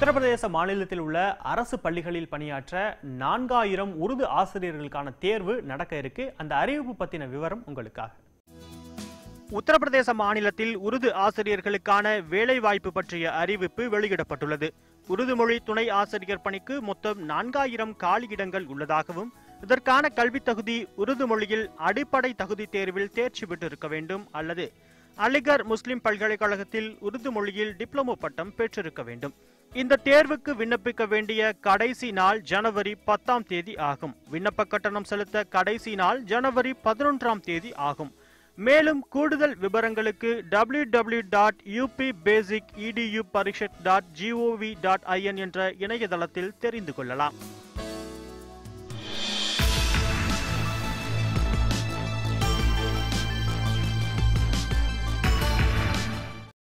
உத்தரப்பிரதேச மாநிலத்தில் உள்ள அரசு பள்ளிகளில் பணியாற்ற நான்காயிரம் உருது ஆசிரியர்களுக்கான தேர்வு நடக்க இருக்கு அந்த அறிவிப்பு பத்தின விவரம் உங்களுக்காக உத்தரப்பிரதேச மாநிலத்தில் உருது ஆசிரியர்களுக்கான வேலைவாய்ப்பு பற்றிய அறிவிப்பு வெளியிடப்பட்டுள்ளது உருது மொழி துணை ஆசிரியர் பணிக்கு மொத்தம் நான்காயிரம் காலியிடங்கள் உள்ளதாகவும் இதற்கான கல்வித் தகுதி உருது மொழியில் அடிப்படை தகுதி தேர்வில் தேர்ச்சி பெற்றிருக்க வேண்டும் அல்லது அலிகர் முஸ்லிம் பல்கலைக்கழகத்தில் உருது மொழியில் டிப்ளமோ பட்டம் பெற்றிருக்க வேண்டும் இந்த தேர்வுக்கு விண்ணப்பிக்க வேண்டிய கடைசி நாள் ஜனவரி பத்தாம் தேதி ஆகும் விண்ணப்ப கட்டணம் செலுத்த கடைசி நாள் ஜனவரி பதினொன்றாம் தேதி ஆகும் மேலும் கூடுதல் விவரங்களுக்கு W W dot UP basic EDU Parishad dot GOV dot IN என்ற இணையதளத்தில் தெரிந்து கொள்ளலாம்